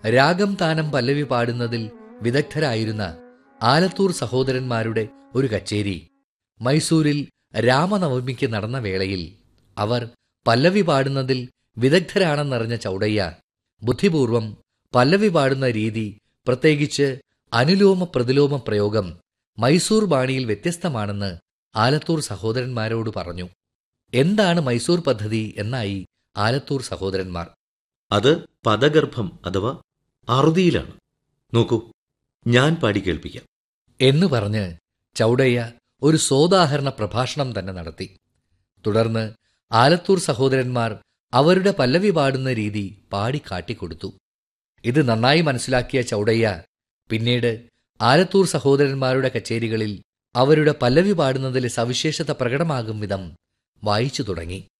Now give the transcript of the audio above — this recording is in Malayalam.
രാഗം താനം പല്ലവി പാടുന്നതിൽ വിദഗ്ധരായിരുന്ന ആലത്തൂർ സഹോദരന്മാരുടെ ഒരു കച്ചേരി മൈസൂരിൽ രാമനവമിക്ക് നടന്ന വേളയിൽ അവർ പല്ലവി പാടുന്നതിൽ വിദഗ്ധരാണെന്നറിഞ്ഞ ചൗടയ്യ ബുദ്ധിപൂർവം പല്ലവി പാടുന്ന രീതി പ്രത്യേകിച്ച് അനുലോമ പ്രതിലോമ പ്രയോഗം മൈസൂർ ബാണിയിൽ വ്യത്യസ്തമാണെന്ന് ആലത്തൂർ സഹോദരന്മാരോട് പറഞ്ഞു എന്താണ് മൈസൂർ പദ്ധതി എന്നായി ആലത്തൂർ സഹോദരന്മാർ അത് പദഗർഭം അഥവാ അറുതിയിലാണ് നോക്കൂ ഞാൻ പാടി കേൾപ്പിക്കാം എന്ന് പറഞ്ഞ് ചൗടയ്യ ഒരു സോദാഹരണ പ്രഭാഷണം തന്നെ നടത്തി തുടർന്ന് ആലത്തൂർ സഹോദരന്മാർ അവരുടെ പല്ലവി പാടുന്ന രീതി പാടി കാട്ടിക്കൊടുത്തു ഇത് നന്നായി മനസ്സിലാക്കിയ ചൗടയ്യ പിന്നീട് ആലത്തൂർ സഹോദരന്മാരുടെ കച്ചേരികളിൽ അവരുടെ പല്ലവി പാടുന്നതിലെ സവിശേഷത പ്രകടമാകും വിധം വായിച്ചു തുടങ്ങി